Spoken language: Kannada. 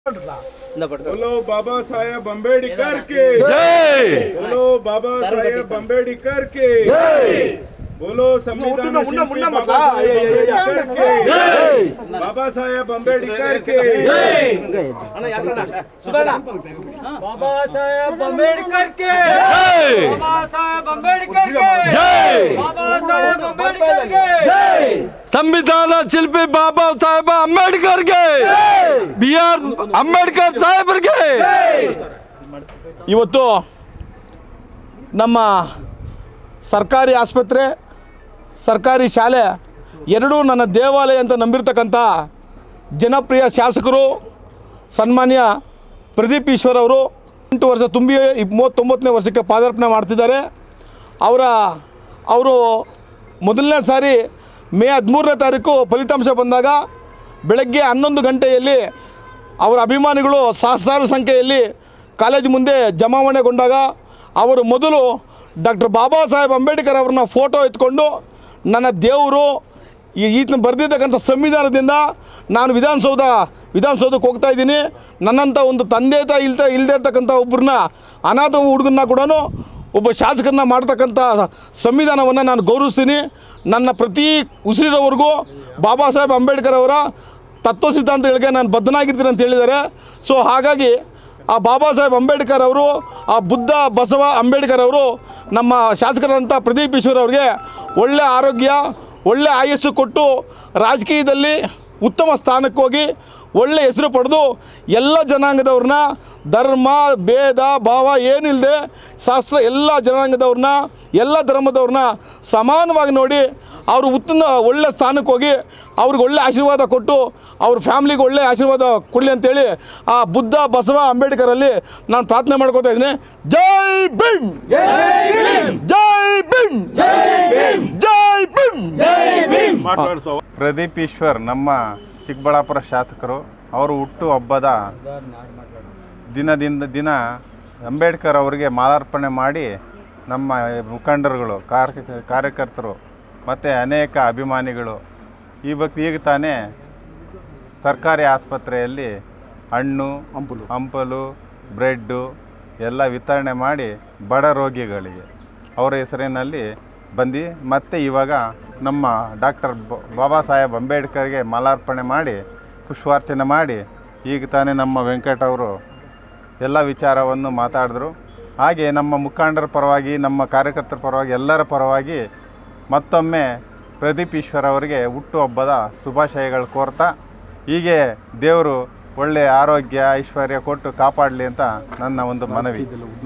बोलो बाबा साहेब अम्बेडकर के ಜೈ बोलो बाबा साहेब अम्बेडकर के बोलो संविधान शिल्पी बाबा साहेब अम्बेडकर के बाबा साहेब अम्बेडकर के बाबा साहेब अम्बेडकर के ಜೈ बाबा साहेब अम्बेडकर के ಜೈ बाबा साहेब अम्बेडकर के ಸಂವಿಧಾನ ಶಿಲ್ಪಿ ಬಾಬಾ ಸಾಹೇಬ ಅಂಬೇಡ್ಕರ್ಗೆ ಬಿ ಆರ್ ಅಂಬೇಡ್ಕರ್ ಸಾಹೇಬರಿಗೆ ಇವತ್ತು ನಮ್ಮ ಸರ್ಕಾರಿ ಆಸ್ಪತ್ರೆ ಸರ್ಕಾರಿ ಶಾಲೆ ಎರಡೂ ನನ್ನ ದೇವಾಲಯ ಅಂತ ನಂಬಿರ್ತಕ್ಕಂಥ ಜನಪ್ರಿಯ ಶಾಸಕರು ಸನ್ಮಾನ್ಯ ಪ್ರದೀಪ್ ಈಶ್ವರ್ ಅವರು ಎಂಟು ವರ್ಷ ತುಂಬಿ ಇಪ್- ಮೂವತ್ತೊಂಬತ್ತನೇ ವರ್ಷಕ್ಕೆ ಪಾದಾರ್ಪಣೆ ಮಾಡ್ತಿದ್ದಾರೆ ಅವರ ಅವರು ಮೊದಲನೇ ಸಾರಿ ಮೇ ಹದಿಮೂರನೇ ತಾರೀಕು ಫಲಿತಾಂಶ ಬಂದಾಗ ಬೆಳಗ್ಗೆ ಹನ್ನೊಂದು ಗಂಟೆಯಲ್ಲಿ ಅವರ ಅಭಿಮಾನಿಗಳು ಸಹಸ್ರಾರು ಸಂಖ್ಯೆಯಲ್ಲಿ ಕಾಲೇಜು ಮುಂದೆ ಜಮಾವಣೆಗೊಂಡಾಗ ಅವರು ಮೊದಲು ಡಾಕ್ಟರ್ ಬಾಬಾ ಸಾಹೇಬ್ ಅಂಬೇಡ್ಕರ್ ಅವ್ರನ್ನ ಫೋಟೋ ಎತ್ಕೊಂಡು ನನ್ನ ದೇವರು ಈ ಈತನ ಬರೆದಿರ್ತಕ್ಕಂಥ ಸಂವಿಧಾನದಿಂದ ನಾನು ವಿಧಾನಸೌಧ ವಿಧಾನಸೌಧಕ್ಕೆ ಹೋಗ್ತಾ ಇದ್ದೀನಿ ನನ್ನಂಥ ಒಂದು ತಂದೆ ತಾಯಿ ಇಲ್ದ ಇಲ್ಲದೆ ಇರ್ತಕ್ಕಂಥ ಒಬ್ಬರನ್ನ ಅನಾಥ ಹುಡುಗನ್ನ ಕೂಡ ಒಬ್ಬ ಶಾಸಕರನ್ನ ಮಾಡ್ತಕ್ಕಂಥ ಸಂವಿಧಾನವನ್ನು ನಾನು ಗೌರವಿಸ್ತೀನಿ ನನ್ನ ಪ್ರತಿ ಉಸಿರಿರೋವರೆಗೂ ಬಾಬಾ ಸಾಹೇಬ್ ಅಂಬೇಡ್ಕರ್ ಅವರ ತತ್ವ ಸಿದ್ಧಾಂತಗಳಿಗೆ ನಾನು ಬದ್ಧನಾಗಿರ್ತೀನಿ ಅಂತ ಹೇಳಿದ್ದಾರೆ ಸೊ ಹಾಗಾಗಿ ಆ ಬಾಬಾ ಸಾಹೇಬ್ ಅಂಬೇಡ್ಕರ್ ಅವರು ಆ ಬುದ್ಧ ಬಸವ ಅಂಬೇಡ್ಕರ್ ಅವರು ನಮ್ಮ ಶಾಸಕರಾದಂಥ ಪ್ರದೀಪ್ ಈಶ್ವರ್ ಅವ್ರಿಗೆ ಒಳ್ಳೆಯ ಆರೋಗ್ಯ ಒಳ್ಳೆ ಆಯಸ್ಸು ಕೊಟ್ಟು ರಾಜಕೀಯದಲ್ಲಿ ಉತ್ತಮ ಸ್ಥಾನಕ್ಕೆ ಹೋಗಿ ಒಳ್ಳೆ ಹೆಸರು ಪಡೆದು ಎಲ್ಲ ಜನಾಂಗದವ್ರನ್ನ ಧರ್ಮ ಭೇದ ಭಾವ ಏನಿಲ್ಲದೆ ಶಾಸ್ತ್ರ ಎಲ್ಲ ಜನಾಂಗದವ್ರನ್ನ ಎಲ್ಲ ಧರ್ಮದವ್ರನ್ನ ಸಮಾನವಾಗಿ ನೋಡಿ ಅವರು ಉತ್ತಮ ಒಳ್ಳೆ ಸ್ಥಾನಕ್ಕೆ ಹೋಗಿ ಅವ್ರಿಗೆ ಒಳ್ಳೆ ಆಶೀರ್ವಾದ ಕೊಟ್ಟು ಅವ್ರ ಫ್ಯಾಮ್ಲಿಗೆ ಒಳ್ಳೆ ಆಶೀರ್ವಾದ ಕೊಡಲಿ ಅಂತೇಳಿ ಆ ಬುದ್ಧ ಬಸವ ಅಂಬೇಡ್ಕರಲ್ಲಿ ನಾನು ಪ್ರಾರ್ಥನೆ ಮಾಡ್ಕೋತಾ ಇದ್ದೀನಿ ಜೈ ಭೀಮ್ ಜೈ ಭೀಮ್ ಜೈ ಭೀಮ್ ಜೈ ಭೀಮ್ ಪ್ರದೀಪ್ ಈಶ್ವರ್ ನಮ್ಮ ಚಿಕ್ಕಬಳ್ಳಾಪುರ ಶಾಸಕರು ಅವರು ಹುಟ್ಟು ಹಬ್ಬದ ದಿನದಿಂದ ದಿನ ಅಂಬೇಡ್ಕರ್ ಅವರಿಗೆ ಮಾಲಾರ್ಪಣೆ ಮಾಡಿ ನಮ್ಮ ಮುಖಂಡರುಗಳು ಕಾರ್ಯ ಕಾರ್ಯಕರ್ತರು ಮತ್ತು ಅನೇಕ ಅಭಿಮಾನಿಗಳು ಇವತ್ತು ಈಗ ತಾನೇ ಸರ್ಕಾರಿ ಆಸ್ಪತ್ರೆಯಲ್ಲಿ ಹಣ್ಣು ಹಂಪಲು ಹಂಪಲು ಬ್ರೆಡ್ಡು ಎಲ್ಲ ವಿತರಣೆ ಮಾಡಿ ಬಡ ರೋಗಿಗಳಿಗೆ ಅವರ ಹೆಸರಿನಲ್ಲಿ ಬಂದು ಮತ್ತೆ ಇವಾಗ ನಮ್ಮ ಡಾಕ್ಟರ್ ಬಾಬಾ ಸಾಹೇಬ್ ಅಂಬೇಡ್ಕರ್ಗೆ ಮಾಲಾರ್ಪಣೆ ಮಾಡಿ ಪುಷ್ಪಾರ್ಚನೆ ಮಾಡಿ ಈಗ ತಾನೇ ನಮ್ಮ ವೆಂಕಟ್ ಅವರು ಎಲ್ಲ ವಿಚಾರವನ್ನು ಮಾತಾಡಿದ್ರು ಹಾಗೆ ನಮ್ಮ ಮುಖಂಡರ ಪರವಾಗಿ ನಮ್ಮ ಕಾರ್ಯಕರ್ತರ ಪರವಾಗಿ ಎಲ್ಲರ ಪರವಾಗಿ ಮತ್ತೊಮ್ಮೆ ಪ್ರದೀಪ್ ಈಶ್ವರ್ ಅವರಿಗೆ ಹುಟ್ಟುಹಬ್ಬದ ಶುಭಾಶಯಗಳು ಕೋರ್ತಾ ಹೀಗೆ ದೇವರು ಒಳ್ಳೆಯ ಆರೋಗ್ಯ ಐಶ್ವರ್ಯ ಕೊಟ್ಟು ಕಾಪಾಡಲಿ ಅಂತ ನನ್ನ ಒಂದು ಮನವಿ